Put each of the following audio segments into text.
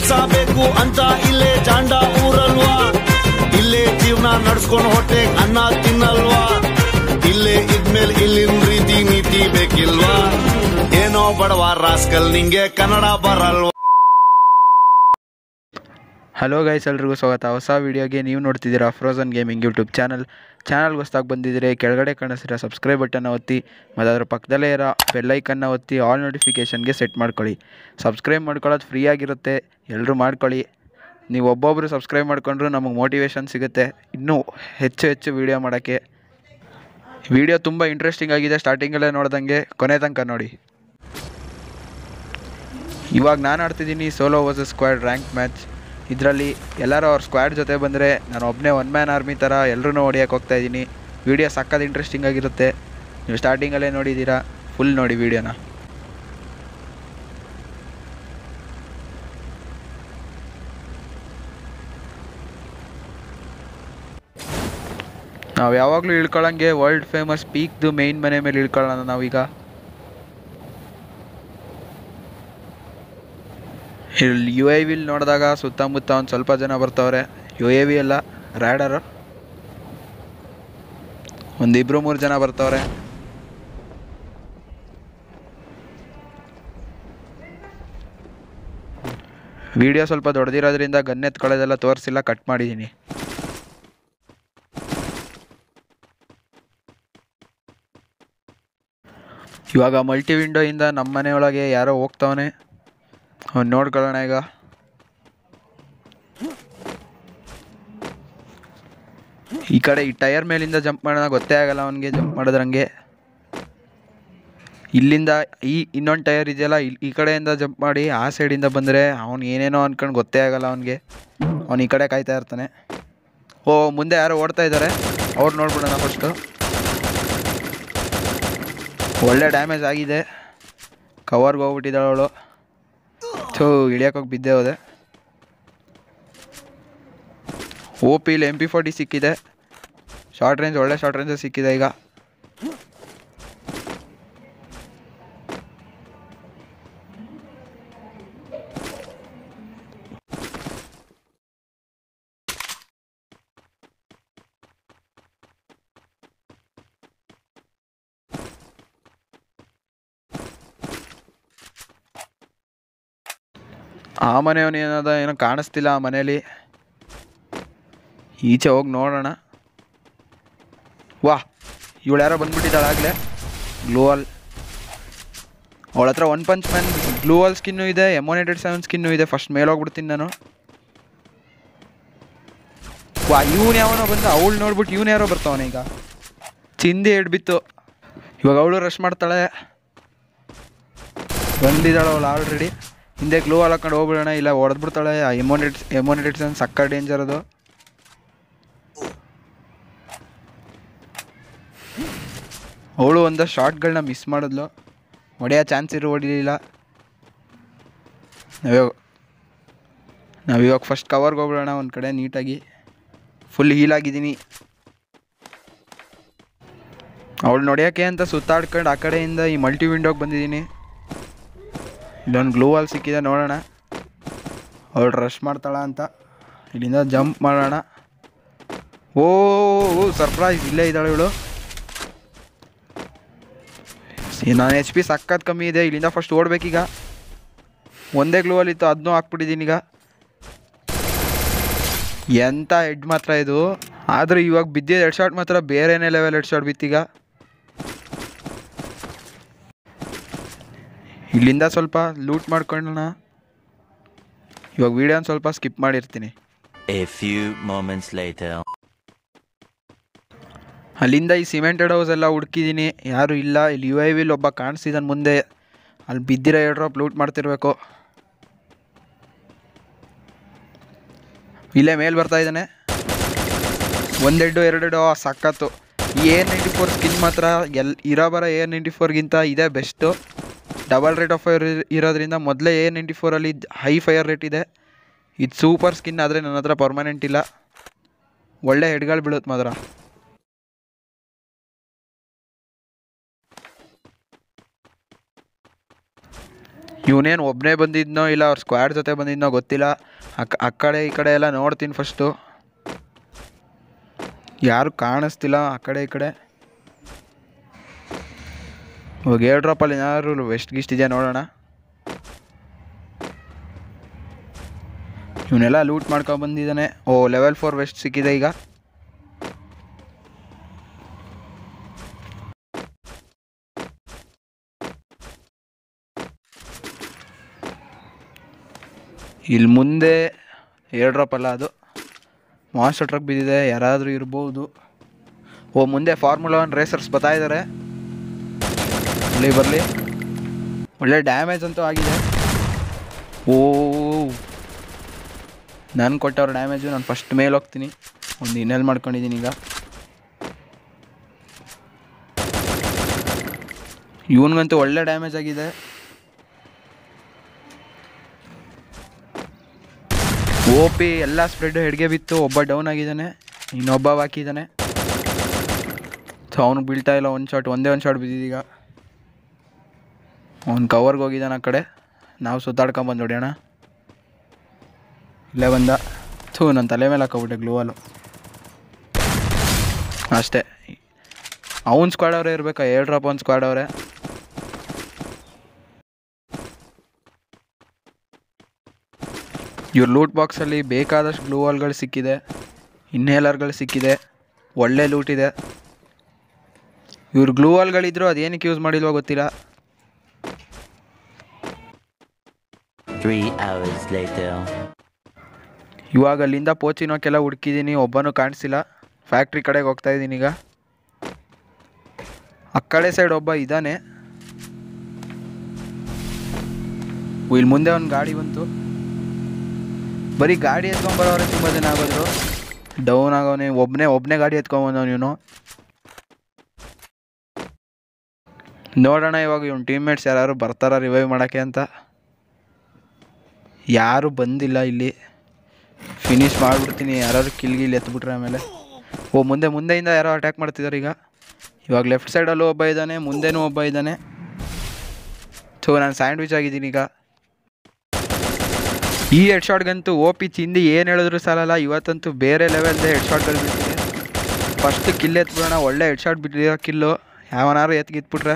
ಕೆಲ್ಸ ಬೇಕು ಅಂತ ಇಲ್ಲೇ ಜಾಂಡ ಊರಲ್ವಾ ಇಲ್ಲೇ ಜೀವನ ನಡ್ಸ್ಕೊಂಡು ಹೊಟ್ಟೆ ಅನ್ನ ತಿನ್ನಲ್ವಾ ಇಲ್ಲೇ ಇದ್ಮೇಲೆ ಇಲ್ಲಿನ ರೀತಿ ನೀತಿ ಬೇಕಿಲ್ವಾ ಏನೋ ಬಡವ ರಾಸ್ಕಲ್ ನಿಂಗೆ ಕನ್ನಡ ಬರಲ್ವಾ ಹಲೋ ಗೈಸ್ ಎಲ್ರಿಗೂ ಸ್ವಾಗತ ಹೊಸ ವೀಡಿಯೋಗೆ ನೀವು ನೋಡ್ತಿದ್ದೀರಾ ಫ್ರೋಸನ್ ಗೇಮಿಂಗ್ ಯೂಟ್ಯೂಬ್ ಚಾನಲ್ ಚಾನಲ್ಗೆ ಹೊಸ್ದಾಗಿ ಬಂದಿದ್ದರೆ ಕೆಳಗಡೆ ಕಾಣಿಸಿರೋ ಸಬ್ಸ್ಕ್ರೈಬ್ ಬಟನ್ನ ಒತ್ತಿ ಮತ್ತು ಅದರ ಪಕ್ಕದಲ್ಲೇ ಇರೋ ಬೆಲ್ಲೈಕನ್ನ ಒತ್ತಿ ಆಲ್ ನೋಟಿಫಿಕೇಷನ್ಗೆ ಸೆಟ್ ಮಾಡ್ಕೊಳ್ಳಿ ಸಬ್ಸ್ಕ್ರೈಬ್ ಮಾಡ್ಕೊಳ್ಳೋದು ಫ್ರೀ ಆಗಿರುತ್ತೆ ಎಲ್ಲರೂ ಮಾಡ್ಕೊಳ್ಳಿ ನೀವು ಒಬ್ಬೊಬ್ಬರು ಸಬ್ಸ್ಕ್ರೈಬ್ ಮಾಡ್ಕೊಂಡ್ರು ನಮಗೆ ಮೋಟಿವೇಶನ್ ಸಿಗುತ್ತೆ ಇನ್ನೂ ಹೆಚ್ಚು ಹೆಚ್ಚು ವೀಡಿಯೋ ಮಾಡೋಕ್ಕೆ ವಿಡಿಯೋ ತುಂಬ ಇಂಟ್ರೆಸ್ಟಿಂಗ್ ಆಗಿದೆ ಸ್ಟಾರ್ಟಿಂಗಲ್ಲೇ ನೋಡ್ದಂಗೆ ಕೊನೆ ತನಕ ನೋಡಿ ಇವಾಗ ನಾನು ಆಡ್ತಿದ್ದೀನಿ solo versus squad rank match ಇದರಲ್ಲಿ ಎಲ್ಲರೂ ಅವ್ರ ಸ್ಕ್ವಾಡ್ ಜೊತೆ ಬಂದರೆ ನಾನು ಒಬ್ಬನೇ ಒನ್ ಮ್ಯಾನ್ ಆರ್ಮಿ ಥರ ಎಲ್ಲರೂ ಹೊಡಿಯೋಕೆ ಹೋಗ್ತಾ ಇದ್ದೀನಿ ವೀಡಿಯೋ ಸಕ್ಕತ್ ಇಂಟ್ರೆಸ್ಟಿಂಗ್ ಆಗಿರುತ್ತೆ ನೀವು ಸ್ಟಾರ್ಟಿಂಗಲ್ಲೇ ನೋಡಿದ್ದೀರಾ ಫುಲ್ ನೋಡಿ ವೀಡಿಯೋನ ನಾವು ಯಾವಾಗಲೂ ಇಳ್ಕೊಳ್ಳಂಗೆ ವರ್ಲ್ಡ್ ಫೇಮಸ್ ಪೀಕ್ದು ಮೇಯ್ನ್ ಮನೆ ಮೇಲೆ ಇಳ್ಕೊಳ್ಳೋಣ ನಾವೀಗ ಇಲ್ಲಿ ಯು ಐ ವಿಲ್ ನೋಡಿದಾಗ ಸುತ್ತಮುತ್ತ ಒಂದು ಸ್ವಲ್ಪ ಜನ ಬರ್ತಾವ್ರೆ ಯು ಎ ವಿ ಅಲ್ಲ ರ್ಯಾಡರು ಒಂದು ಇಬ್ರು ಮೂರು ಜನ ಬರ್ತಾವ್ರೆ ವಿಡಿಯೋ ಸ್ವಲ್ಪ ದೊಡ್ಡದಿರೋದ್ರಿಂದ ಗನ್ ಎತ್ಕೊಳ್ಳೋದೆಲ್ಲ ತೋರಿಸಿಲ್ಲ ಕಟ್ ಮಾಡಿದ್ದೀನಿ ಇವಾಗ ಮಲ್ಟಿ ವಿಂಡೋಯಿಂದ ನಮ್ಮ ಮನೆಯೊಳಗೆ ಯಾರೋ ಹೋಗ್ತಾವನೆ ಅವ್ನು ನೋಡ್ಕೊಳ್ಳೋಣ ಈಗ ಈ ಕಡೆ ಈ ಟೈರ್ ಮೇಲಿಂದ ಜಂಪ್ ಮಾಡೋಣ ಗೊತ್ತೇ ಆಗಲ್ಲ ಅವನಿಗೆ ಜಂಪ್ ಮಾಡೋದ್ರಂಗೆ ಇಲ್ಲಿಂದ ಈ ಇನ್ನೊಂದು ಟೈರ್ ಇದೆಯಲ್ಲ ಇಲ್ಲಿ ಈ ಕಡೆಯಿಂದ ಜಂಪ್ ಮಾಡಿ ಆ ಸೈಡಿಂದ ಬಂದರೆ ಅವ್ನು ಏನೇನೋ ಅನ್ಕೊಂಡು ಗೊತ್ತೇ ಆಗಲ್ಲ ಅವನಿಗೆ ಅವ್ನು ಈ ಕಡೆ ಕಾಯ್ತಾ ಇರ್ತಾನೆ ಓ ಮುಂದೆ ಯಾರೋ ಓಡ್ತಾ ಇದ್ದಾರೆ ಅವ್ರು ನೋಡ್ಬಿಡೋಣ ಫಸ್ಟು ಒಳ್ಳೆ ಡ್ಯಾಮೇಜ್ ಆಗಿದೆ ಕವರ್ಗೆ ಹೋಗ್ಬಿಟ್ಟಿದ್ದಾಳೆ ಅವಳು ಥೂ ಇಳಿಯೋಕೋಗಿ ಬಿದ್ದೆ ಹೋದೆ ಓ ಪಿಲಿ ಎಮ್ ಪಿ ಫೋರ್ಟಿ ಸಿಕ್ಕಿದೆ ಶಾರ್ಟ್ ರೇಂಜ್ ಒಳ್ಳೆ ಶಾರ್ಟ್ ರೇಂಜ್ ಸಿಕ್ಕಿದೆ ಈಗ ಆ ಮನೆಯವನು ಏನದ ಏನೋ ಕಾಣಿಸ್ತಿಲ್ಲ ಆ ಮನೇಲಿ ಈಚೆ ಹೋಗಿ ನೋಡೋಣ ವಾ ಇವಳು ಯಾರೋ ಬಂದ್ಬಿಟ್ಟಿದ್ದಾಳೆ ಆಗಲೇ ಗ್ಲೂವಲ್ ಅವಳ ಹತ್ರ one punch man gloo wall skin ಇದೆ ಎಮೋನೇಟೆಡ್ ಸೆವೆನ್ ಸ್ಕಿನ್ನು ಇದೆ ಫಸ್ಟ್ ಮೇಲೆ ಹೋಗ್ಬಿಡ್ತೀನಿ ನಾನು ವಾ ಇವನು ಯಾವನೋ ಬಂದ ಅವಳು ನೋಡ್ಬಿಟ್ಟು ಇವನು ಯಾರೋ ಬರ್ತಾವನೆ ಈಗ ಚಿಂದಿ ಹಿಡ್ಬಿತ್ತು ಇವಾಗ ಅವಳು ರಶ್ ಮಾಡ್ತಾಳೆ ಬಂದಿದ್ದಾಳೆ ಅವಳು ಆಲ್ರೆಡಿ ಹಿಂದೆ ಗ್ಲೂ ವಾಲ್ ಹಾಕೊಂಡು ಹೋಗ್ಬಿಡೋಣ ಇಲ್ಲ ಹೊಡೆದ್ಬಿಡ್ತಾಳೆ ಎಮೋನೆಟ್ ಎಮೋನೆಟೆಡ್ ಸೆವೆನ್ ಸಕ್ಕ ಡೇಂಜರ್ ಅದು ಅವಳು ಒಂದು ಶಾರ್ಟ್ಗಳನ್ನ ಮಿಸ್ ಮಾಡಿದ್ಲು ಹೊಡೆಯೋ ಚಾನ್ಸ್ ಇರೋ ಹೊಡಿಲಿಲ್ಲ ನಾವಿವಾಗ ನಾವಿವಾಗ ಫಸ್ಟ್ ಕವರ್ಗೆ ಹೋಗ್ಬಿಡೋಣ ಒಂದು ಕಡೆ ನೀಟಾಗಿ ಫುಲ್ ಹೀಲ್ ಆಗಿದ್ದೀನಿ ಅವಳು ನೋಡ್ಯೋಕ್ಕೆ ಅಂತ ಸುತ್ತಾಡ್ಕೊಂಡು ಆ ಕಡೆಯಿಂದ ಈ ಮಲ್ಟಿ ವಿಂಡೋಗೆ ಬಂದಿದ್ದೀನಿ ಇಲ್ಲೊಂದು ಗ್ಲೂ ವಾಲ್ ಸಿಕ್ಕಿದೆ ನೋಡೋಣ ಅವಳು ರಶ್ ಮಾಡ್ತಾಳ ಅಂತ ಇಲ್ಲಿಂದ ಜಂಪ್ ಮಾಡೋಣ ಓ ಸರ್ಪ್ರೈಸ್ ಇಲ್ಲೇ ಇದ್ದಾಳೆ ಇವಳು ನಾನು ಎಚ್ ಪಿ ಸಕ್ಕತ್ ಕಮ್ಮಿ ಇದೆ ಇಲ್ಲಿಂದ ಫಸ್ಟ್ ಓಡ್ಬೇಕೀಗ ಒಂದೇ ಗ್ಲೂವಲ್ಲಿ ಇತ್ತು ಅದನ್ನೂ ಹಾಕ್ಬಿಟ್ಟಿದ್ದೀನಿ ಈಗ ಎಂಥ ಹೆಡ್ ಮಾತ್ರ ಇದು ಆದ್ರೆ ಇವಾಗ ಬಿದ್ದಿದ್ದು ಹೆಡ್ ಶಾಟ್ ಮಾತ್ರ ಬೇರೆನೇ ಲೆವೆಲ್ ಹೆಡ್ ಶಾಟ್ ಬಿತ್ತೀಗ ಇಲ್ಲಿಂದ ಸ್ವಲ್ಪ ಲೂಟ್ ಮಾಡ್ಕೊಳ್ಳೋಣ ಇವಾಗ ವಿಡಿಯೋನ ಸ್ವಲ್ಪ ಸ್ಕಿಪ್ ಮಾಡಿರ್ತೀನಿ A few moments later. ಅಲ್ಲಿಂದ ಈ ಸಿಮೆಂಟೆಡ್ ಹೌಸ್ ಎಲ್ಲ ಹುಡುಕಿದ್ದೀನಿ ಯಾರು ಇಲ್ಲ ಇಲ್ಲಿ ಯು ಐ ವಿಲ್ ಒಬ್ಬ ಕಾಣಿಸಿದಾನೆ ಮುಂದೆ ಅಲ್ಲಿ ಬಿದ್ದಿರೋ ಏರ್ ಡ್ರಾಪ್ ಲೂಟ್ ಮಾಡ್ತಿರ್ಬೇಕು ಇಲ್ಲೇ ಮೇಲೆ ಬರ್ತಾ ಇದ್ದಾನೆ ಒಂದೆರಡು ಎರಡೆರಡು ಸಕ್ಕತ್ತು ಈ ಎ ನೈಂಟಿ ಫೋರ್ ಸ್ಕಿನ್ ಮಾತ್ರ ಎಲ್ ಇರೋ ಬರೋ ಎ ನೈಂಟಿ ಫೋರ್ಗಿಂತ ಇದೇ best double rate of fire ಇರೋದ್ರಿಂದ ಮೊದಲೇ ಎ ನೈಂಟಿ ಫೋರಲ್ಲಿ ಹೈ ಫೈರ್ ರೇಟ್ ಇದೆ ಇದು ಸೂಪರ್ ಸ್ಕಿನ್ ಆದರೆ ನನ್ನ ಹತ್ರ ಪರ್ಮನೆಂಟ್ ಇಲ್ಲ ಒಳ್ಳೆ ಹೆಡ್ಗಳು ಬೀಳುತ್ತೆ ಮಾತ್ರ ಇವನೇನು ಒಬ್ಬನೇ ಬಂದಿದ್ನೋ ಇಲ್ಲ ಅವ್ರ ಸ್ಕ್ವಾಡ್ ಜೊತೆ ಬಂದಿದ್ನೋ ಗೊತ್ತಿಲ್ಲ ಅಕ್ ಆ ಕಡೆ ಈ ಕಡೆ ಎಲ್ಲ ನೋಡ್ತೀನಿ ಫಸ್ಟು ಯಾರು ಕಾಣಿಸ್ತಿಲ್ಲ ಆ ಕಡೆ ಈ ಕಡೆ ಇವಾಗ ಏರ್ ಡ್ರಾಪಲ್ಲಿ ಏನಾದ್ರು ವೆಸ್ಟ್ ಗಿಸ್ಟ್ ಇದೆಯಾ ನೋಡೋಣ ಇವನ್ನೆಲ್ಲ ಲೂಟ್ ಮಾಡ್ಕೊಂಡು ಬಂದಿದ್ದಾನೆ ಓ ಲೆವೆಲ್ ಫೋರ್ ವೆಸ್ಟ್ ಸಿಕ್ಕಿದೆ ಈಗ ಇಲ್ಲಿ ಮುಂದೆ ಏರ್ ಡ್ರಾಪ್ ಅಲ್ಲ ಅದು ಮಾಸ್ಟರ್ ಟ್ರಕ್ ಬಿದ್ದಿದೆ ಯಾರಾದರೂ ಇರ್ಬೋದು ಓ ಮುಂದೆ ಫಾರ್ಮುಲಾ ಒನ್ ರೇಸರ್ಸ್ ಬರ್ತಾ ಇದ್ದಾರೆ ಇಲ್ಲಿ ಬರಲಿ ಒಳ್ಳೆ ಡ್ಯಾಮೇಜ್ ಅಂತೂ ಆಗಿದೆ ಓ ನಾನು ಕೊಟ್ಟವ್ರ ಡ್ಯಾಮೇಜು ನಾನು ಫಸ್ಟ್ ಮೇಲೆ ಹೋಗ್ತೀನಿ ಒಂದು ಇನ್ನೆಲ್ ಮಾಡ್ಕೊಂಡಿದ್ದೀನಿ ಈಗ ಇವನಿಗಂತೂ ಒಳ್ಳೆ ಡ್ಯಾಮೇಜ್ ಆಗಿದೆ ಓ ಪಿ ಎಲ್ಲ ಸ್ಪ್ರೆಡ್ ಹೆಡ್ಗೆ ಬಿತ್ತು ಒಬ್ಬ ಡೌನ್ ಆಗಿದ್ದಾನೆ ಇನ್ನೊಬ್ಬ ಹಾಕಿದ್ದಾನೆ ಸೊ ಅವನು ಬೀಳ್ತಾ ಇಲ್ಲ ಒಂದು ಶಾಟ್ ಒಂದೇ ಒಂದು ಶಾಟ್ ಬಿದ್ದಿದ್ದೀಗ ಅವ್ನು ಕವರ್ಗೆ ಹೋಗಿದ್ದಾನೆ ಆ ಕಡೆ ನಾವು ಸುತ್ತಾಡ್ಕೊಂಬಂದು ಹೊಡೆಯೋಣ ಇಲ್ಲೇ ಬಂದ ಥೂ ನನ್ನ ತಲೆ ಮೇಲೆ ಹಾಕೋಬಿಟ್ಟೆ ಗ್ಲೂವಲು ಅಷ್ಟೇ ಅವ್ನು ಸ್ಕ್ವಾಡ್ ಅವರೇ ಇರಬೇಕಾ ಏರ್ ಡ್ರಾಪ್ ಒಂದು ಸ್ಕ್ವಾಡ್ ಅವರೇ ಇವ್ರ ಲೂಟ್ ಬಾಕ್ಸಲ್ಲಿ ಬೇಕಾದಷ್ಟು ಗ್ಲೂ ವಾಲ್ಗಳು ಸಿಕ್ಕಿದೆ ಇನ್ಹೇಲರ್ಗಳು ಸಿಕ್ಕಿದೆ ಒಳ್ಳೆ ಲೂಟ್ ಇದೆ ಇವ್ರ ಗ್ಲೂ ವಾಲ್ಗಳಿದ್ರು ಅದೇನಕ್ಕೆ ಯೂಸ್ ಮಾಡಿಲ್ವೋ ಗೊತ್ತಿಲ್ಲ Three hours later. ಇವಾಗ ಅಲ್ಲಿಂದ ಪೋಚಿನೋಕೆಲ್ಲ ಹುಡುಕಿದ್ದೀನಿ ಒಬ್ಬನೂ ಕಾಣಿಸಿಲ್ಲ ಫ್ಯಾಕ್ಟ್ರಿ ಕಡೆಗೆ ಹೋಗ್ತಾ ಇದ್ದೀನಿ ಈಗ ಆ ಕಡೆ ಸೈಡ್ ಒಬ್ಬ ಇದ್ದಾನೆ ಓ, ಇಲ್ಲಿ ಮುಂದೆ ಒಂದು ಗಾಡಿ ಬಂತು ಬರೀ ಗಾಡಿ ಎತ್ಕೊಂಬರೋರೆ ತುಂಬ ಜನ ಆಗೋದ್ರು ಡೌನ್ ಆಗೋನೆ ಒಬ್ಬನೇ ಒಬ್ಬನೇ ಗಾಡಿ ಎತ್ಕೊಂಬಂದವನು ಇವನು ನೋಡೋಣ ಇವಾಗ ಇವ್ನ ಟೀಮ್ಮೇಟ್ಸ್ ಯಾರು ಬರ್ತಾರ ರಿವೈವ್ ಮಾಡೋಕ್ಕೆ ಅಂತ ಯಾರು ಬಂದಿಲ್ಲ ಇಲ್ಲಿ ಫಿನಿಶ್ ಮಾಡಿಬಿಡ್ತೀನಿ ಯಾರು ಕಿಲ್ ಗಿಲ್ ಎತ್ಬಿಟ್ರೆ ಆಮೇಲೆ ಓ ಮುಂದೆ ಮುಂದೆಯಿಂದ ಯಾರೋ ಅಟ್ಯಾಕ್ ಮಾಡ್ತಿದ್ದಾರೆ ಈಗ ಇವಾಗ ಲೆಫ್ಟ್ ಸೈಡಲ್ಲೂ ಒಬ್ಬ ಇದ್ದಾನೆ ಮುಂದೆನೂ ಒಬ್ಬ ಇದ್ದಾನೆ ಸೊ ನಾನು ಸ್ಯಾಂಡ್ವಿಚ್ ಆಗಿದ್ದೀನಿ ಈಗ ಈ ಹೆಡ್ ಶಾಟ್ಗಂತೂ ಓ ಪಿ ಚಿಂದಿ ಏನು ಹೇಳಿದ್ರು ಸಾಲಲ್ಲ ಇವತ್ತಂತೂ ಬೇರೆ ಲೆವೆಲ್ದೇ ಹೆಡ್ ಶಾಟ್ಗಳು ಬಿಟ್ಟಿದೆ ಫಸ್ಟ್ ಕಿಲ್ ಎತ್ಬಿಡೋಣ ಒಳ್ಳೆ ಹೆಡ್ ಶಾಟ್ ಬಿಟ್ಟಿರೋ ಕಿಲ್ಲು ಯಾವನಾರು ಎತ್ಗಿತ್ಬಿಟ್ರೆ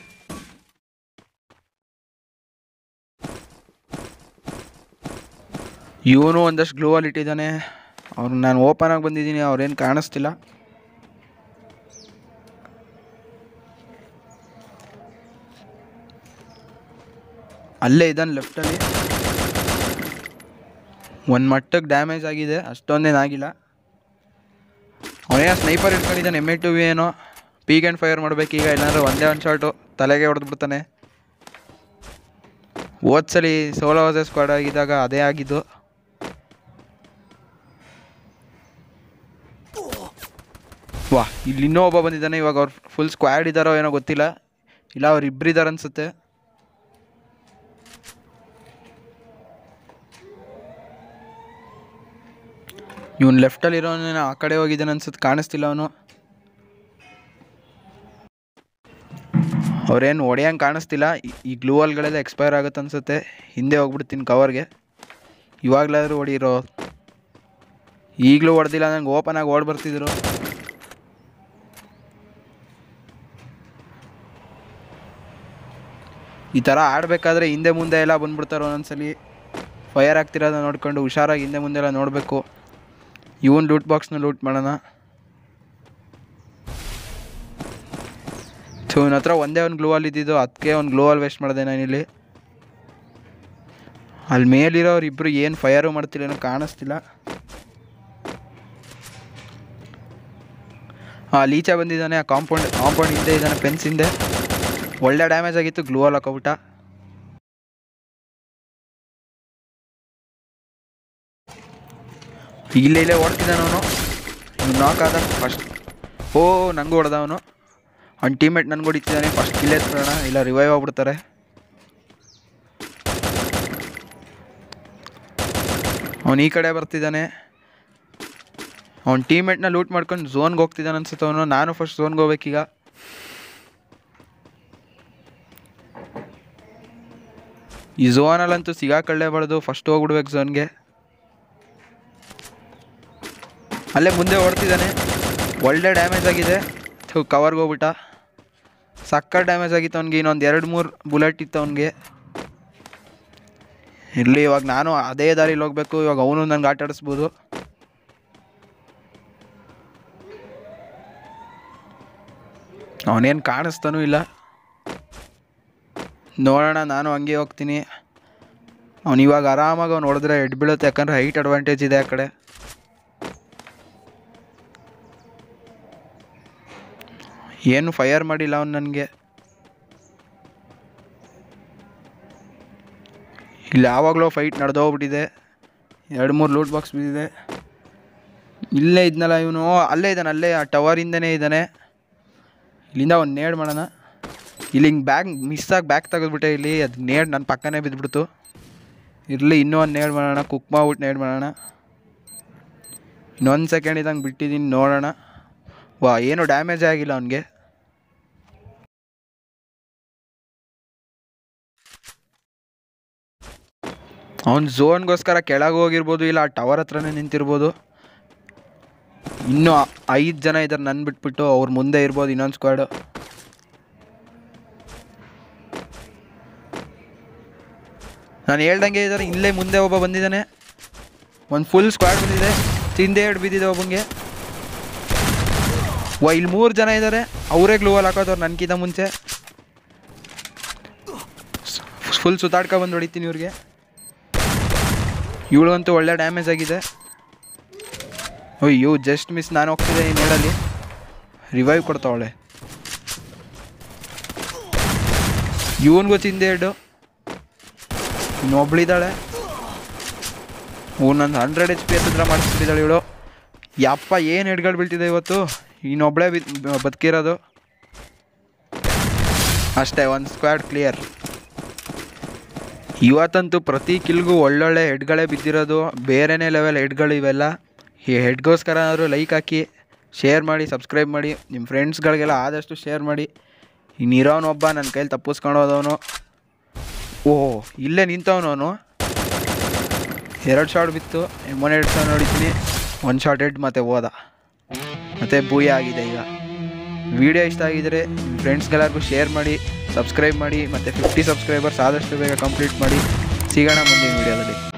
ಇವನು ಒಂದಷ್ಟು ಗ್ಲೂವಲ್ಲಿ ಇಟ್ಟಿದ್ದಾನೆ ಅವ್ರು ನಾನು ಓಪನ್ ಆಗಿ ಬಂದಿದ್ದೀನಿ ಅವ್ರೇನು ಕಾಣಿಸ್ತಿಲ್ಲ ಅಲ್ಲೇ ಇದ್ದಾನೆ ಲೆಫ್ಟಲ್ಲಿ ಒಂದು ಮಟ್ಟಕ್ಕೆ ಡ್ಯಾಮೇಜ್ ಆಗಿದೆ ಅಷ್ಟೊಂದೇನಾಗಿಲ್ಲ ಅವನೇ ಸ್ನೈಪರ್ ಇಟ್ಕೊಂಡಿದ್ದಾನೆ ಎಮ್ ಎ ಟು ವಿ ಏನೋ ಪೀಕ್ ಆ್ಯಂಡ್ ಫೈರ್ ಮಾಡ್ಬೇಕೀಗ ಇಲ್ಲಾಂದ್ರೆ ಒಂದೇ ಒಂದು ಶಾಟು ತಲೆಗೆ ಹೊಡೆದ್ಬಿಡ್ತಾನೆ ಹೋದ್ಸಲಿ ಸೋಲೋ ವಾಸ ಸ್ಕ್ವಾಡ್ ಆಗಿದ್ದಾಗ ಅದೇ ಆಗಿದ್ದು ವಾ ಇಲ್ಲಿ ಇನ್ನೂ ಒಬ್ಬ ಬಂದಿದ್ದಾನೆ ಇವಾಗ ಅವ್ರು ಫುಲ್ ಸ್ಕ್ವಾಡ್ ಇದ್ದಾರೋ ಏನೋ ಗೊತ್ತಿಲ್ಲ ಇಲ್ಲ ಅವ್ರು ಇಬ್ರು ಇದ್ದಾರೆ ಅನ್ಸುತ್ತೆ ಇವನು ಲೆಫ್ಟಲ್ಲಿ ಇರೋನ ಆ ಕಡೆ ಹೋಗಿದ್ದಾನೆ ಅನ್ಸುತ್ತೆ ಕಾಣಿಸ್ತಿಲ್ಲ ಅವನು ಅವ್ರೇನು ಹೊಡೆಯಂಗೆ ಕಾಣಿಸ್ತಿಲ್ಲ ಈ- ಈ ಗ್ಲೂವಲ್ಗಳೆಲ್ಲ ಎಕ್ಸ್ಪೈರ್ ಆಗುತ್ತೆ ಅನ್ಸುತ್ತೆ ಹಿಂದೆ ಹೋಗ್ಬಿಡ್ತೀನಿ ಕವರ್ಗೆ ಇವಾಗಲಾದರೂ ಹೊಡೀರೋ ಈಗಲೂ ಹೊಡೆದಿಲ್ಲ ನಂಗೆ ಓಪನ್ ಆಗಿ ಓಡ್ ಬರ್ತಿದ್ರು ಈ ಥರ ಆಡಬೇಕಾದ್ರೆ ಹಿಂದೆ ಮುಂದೆ ಎಲ್ಲ ಬಂದ್ಬಿಡ್ತಾರೆ ಒಂದೊಂದ್ಸಲಿ ಫೈರ್ ಆಗ್ತಿರೋದನ್ನ ನೋಡ್ಕೊಂಡು ಹುಷಾರಾಗಿ ಹಿಂದೆ ಮುಂದೆ ಎಲ್ಲ ನೋಡಬೇಕು ಇವನ್ ಲೂಟ್ ಬಾಕ್ಸ್ನ ಲೂಟ್ ಮಾಡೋಣ ಸೊ ಇವನ ಹತ್ರ ಒಂದೇ ಒಂದು ಗ್ಲೂವಲ್ ಇದ್ದಿದ್ದು ಅದಕ್ಕೆ ಒಂದು ಗ್ಲೂವಲ್ ವೇಸ್ಟ್ ಮಾಡಿದೆ ನಾನಿಲ್ಲಿ ಅಲ್ಲಿ ಮೇಲಿರೋರು ಇಬ್ಬರು ಏನು ಫೈರು ಮಾಡ್ತಿಲ್ಲ ಏನೋ ಕಾಣಿಸ್ತಿಲ್ಲ ಹಾಂ ಲೀಚ ಬಂದಿದ್ದಾನೆ ಆ ಕಾಂಪೌಂಡ್ ಕಾಂಪೌಂಡ್ ಹಿಂದೆ ಇದ್ದಾನೆ ಫೆನ್ಸ್ ಹಿಂದೆ ಒಳ್ಳೆ ಡ್ಯಾಮೇಜ್ ಆಗಿತ್ತು ಗ್ಲೂವಲ್ ಹಾಕೋಬಿಟ್ಟ ಇಲ್ಲೇ ಇಲ್ಲೇ ಓಡ್ತಿದ್ದಾನೆ ಅವನು ನಾಕ್ ಆದ ಫಸ್ಟ್ ಓ ನನಗೂ ಹೊಡೆದ ಅವನು ಅವ್ನ ಟೀಮೇಟ್ ನನಗೆ ಹೊಡಿತಿದ್ದಾನೆ ಫಸ್ಟ್ ಕಿಲ್ ಎತ್ಬಿಡೋಣ ಇಲ್ಲ ರಿವೈವ್ ಆಗ್ಬಿಡ್ತಾರೆ ಅವನು ಈ ಕಡೆ ಬರ್ತಿದ್ದಾನೆ ಅವ್ನ ಟೀಮೇಟ್ನ ಲೂಟ್ ಮಾಡ್ಕೊಂಡು ಝೋನ್ಗೆ ಹೋಗ್ತಿದ್ದಾನೆ ಅನ್ಸುತ್ತೆ ಅವನು ನಾನು ಫಸ್ಟ್ ಝೋನ್ಗೆ ಹೋಗ್ಬೇಕೀಗ ಈ ಝೋನಲ್ಲಂತೂ ಸಿಗಾಕೊಳ್ಳೇಬಾರ್ದು ಫಸ್ಟ್ ಹೋಗ್ಬಿಡ್ಬೇಕು ಝೋನ್ಗೆ ಅಲ್ಲೇ ಮುಂದೆ ಓಡ್ತಿದ್ದಾನೆ ಒಳ್ಳೆ ಡ್ಯಾಮೇಜ್ ಆಗಿದೆ ಕವರ್ಗೆ ಹೋಗ್ಬಿಟ್ಟ ಸಕ್ಕ ಡ್ಯಾಮೇಜ್ ಆಗಿತ್ತು ಅವ್ನಿಗೆ ಇನ್ನೊಂದು ಎರಡು ಮೂರು ಬುಲೆಟ್ ಇತ್ತು ಅವ್ನಿಗೆ ಇರಲಿ ಇವಾಗ ನಾನು ಅದೇ ದಾರಿಲಿ ಹೋಗ್ಬೇಕು ಇವಾಗ ಅವನು ನನಗೆ ಆಟ ಆಡಿಸ್ಬೋದು ಅವನೇನು ಕಾಣಿಸ್ತಾನೂ ಇಲ್ಲ ನೋಡೋಣ ನಾನು ಹಂಗೆ ಹೋಗ್ತೀನಿ ಅವ್ನು ಇವಾಗ ಆರಾಮಾಗಿ ಅವ್ನು ಹೊಡೆದ್ರೆ ಎಡ್ ಬೀಳುತ್ತೆ ಯಾಕಂದ್ರೆ ಹೈಟ್ ಅಡ್ವಾಂಟೇಜ್ ಇದೆ ಆ ಕಡೆ ಏನು ಫೈರ್ ಮಾಡಿಲ್ಲ ಅವ್ನು ನನಗೆ ಇಲ್ಲಿ ಯಾವಾಗಲೂ ಫೈಟ್ ನಡೆದೋಗ್ಬಿಟ್ಟಿದೆ ಎರಡು ಮೂರು ಲೂಟ್ ಬಾಕ್ಸ್ ಬಿದ್ದಿದೆ ಇಲ್ಲೇ ಇದ್ನಲ್ಲ ಇವನು ಅಲ್ಲೇ ಇದ್ದಾನೆ ಅಲ್ಲೇ ಆ ಟವರಿಂದನೇ ಇದ್ದಾನೆ ಇಲ್ಲಿಂದ ಒಂದು ನೇಡ್ ಮಾಡೋಣ ಇಲ್ಲಿ ಹಿಂಗೆ ಬ್ಯಾಗ್ ಮಿಸ್ ಆಗಿ ಬ್ಯಾಗ್ ತೆಗೆದ್ಬಿಟ್ಟೆ ಇಲ್ಲಿ ಅದು ನೇಡ್ ನನ್ನ ಪಕ್ಕನೇ ಬಿದ್ದುಬಿಡ್ತು ಇರಲಿ ಇನ್ನೂ ಒಂದು ನೇಡ್ ಮಾಡೋಣ ಕುಕ್ ಮಾಡ್ಬಿಟ್ಟು ನೇಡ್ ಮಾಡೋಣ ಇನ್ನೊಂದು ಸೆಕೆಂಡ್ ಇದ್ದಂಗೆ ಬಿಟ್ಟಿದ್ದೀನಿ ನೋಡೋಣ ವಾ ಏನು ಡ್ಯಾಮೇಜ್ ಆಗಿಲ್ಲ ಅವನಿಗೆ ಅವ್ನು ಝೋನ್ಗೋಸ್ಕರ ಕೆಳಗೆ ಹೋಗಿರ್ಬೋದು ಇಲ್ಲ ಆ ಟವರ್ ಹತ್ರನೇ ನಿಂತಿರ್ಬೋದು ಇನ್ನೂ ಐದು ಜನ ಇದ್ದಾರೆ ನನ್ನ ಬಿಟ್ಬಿಟ್ಟು ಅವ್ರ ಮುಂದೆ ಇರ್ಬೋದು ಇನ್ನೊಂದು ಸ್ಕ್ವಾಡು ನಾನು ಹೇಳ್ದಂಗೆ ಇದ್ದಾರೆ ಇಲ್ಲೇ ಮುಂದೆ ಒಬ್ಬ ಬಂದಿದ್ದಾನೆ ಒಂದು ಫುಲ್ ಸ್ಕ್ವಾಡ್ ಬಂದಿದೆ ತಿಂದೆ ಎರಡು ಬಿದ್ದಿದೆ ಒಬ್ಬಂಗೆ ವಾ ಇಲ್ಲಿ ಮೂರು ಜನ ಇದ್ದಾರೆ ಅವರೇ ಗ್ಲೂವಲ್ ಹಾಕೋದವ್ರು ನನಗಿಂತ ಮುಂಚೆ ಫುಲ್ ಸುತ್ತಾಡ್ಕೊ ಬಂದು ಹೊಡಿತೀನಿ ಇವ್ರಿಗೆ ಇವಳಿಗಂತೂ ಒಳ್ಳೆ ಡ್ಯಾಮೇಜ್ ಆಗಿದೆ ಅಯ್ಯೋ ಜಸ್ಟ್ ಮಿಸ್ ನಾನು ಹೋಗ್ತಿದ್ದೆ ಈ ನೇಡಲ್ಲಿ ರಿವೈವ್ ಕೊಡ್ತಾವಳೆ ಇವನ್ಗೂ ತಿಂದೆ ಎರಡು ಇನ್ನೊಬ್ಳಿದ್ದಾಳೆ ಒಂದೊಂದು ಹಂಡ್ರೆಡ್ ಎಚ್ ಪಿ ಹತ್ತಿರ ಮಾಡಿಸ್ಬಿಟ್ಟಿದ್ದಾಳೆ ಇವಳು ಯಪ್ಪ ಏನು ಹೆಡ್ಗಳು ಬೀಳ್ತಿದೆ ಇವತ್ತು ಇನ್ನೊಬ್ಳೆ ಬಿ ಬದುಕಿರೋದು ಅಷ್ಟೇ ಒಂದು ಸ್ಕ್ವಾಡ್ ಕ್ಲಿಯರ್ ಇವತ್ತಂತೂ ಪ್ರತಿ ಕಿಲ್ಗೂ ಒಳ್ಳೊಳ್ಳೆ ಹೆಡ್ಗಳೇ ಬಿದ್ದಿರೋದು ಬೇರೆನೇ ಲೆವೆಲ್ ಹೆಡ್ಗಳು ಇವೆಲ್ಲ ಈ ಹೆಡ್ಗೋಸ್ಕರ ಏನಾದ್ರು ಲೈಕ್ ಹಾಕಿ ಶೇರ್ ಮಾಡಿ ಸಬ್ಸ್ಕ್ರೈಬ್ ಮಾಡಿ ನಿಮ್ಮ ಫ್ರೆಂಡ್ಸ್ಗಳಿಗೆಲ್ಲ ಆದಷ್ಟು ಶೇರ್ ಮಾಡಿ ಇನ್ನಿರೋನೊಬ್ಬ ನನ್ನ ಕೈಲಿ ತಪ್ಪಿಸ್ಕೊಂಡು ಹೋದವನು ಓಹ್ ಇಲ್ಲೇ ನಿಂತವನು ಅವನು ಎರಡು ಶಾಟ್ ಬಿತ್ತು ಮೊನ್ನೆ ಎರಡು ಶಾಟ್ ನೋಡಿದ್ದೀನಿ ಒಂದು ಶಾಟ್ ಹೆಡ್ ಮತ್ತೆ ಹೋದ ಮತ್ತು ಭೂಯ ಆಗಿದೆ ಈಗ ವಿಡಿಯೋ ಇಷ್ಟ ಆಗಿದರೆ ನಿಮ್ಮ ಫ್ರೆಂಡ್ಸ್ಗೆಲ್ಲರಿಗೂ ಶೇರ್ ಮಾಡಿ ಸಬ್ಸ್ಕ್ರೈಬ್ ಮಾಡಿ ಮತ್ತು ಫಿಫ್ಟಿ ಸಬ್ಸ್ಕ್ರೈಬರ್ಸ್ ಆದಷ್ಟು ಬೇಗ ಕಂಪ್ಲೀಟ್ ಮಾಡಿ ಸಿಗೋಣ ಮುಂದಿನ ವೀಡಿಯೋದಲ್ಲಿ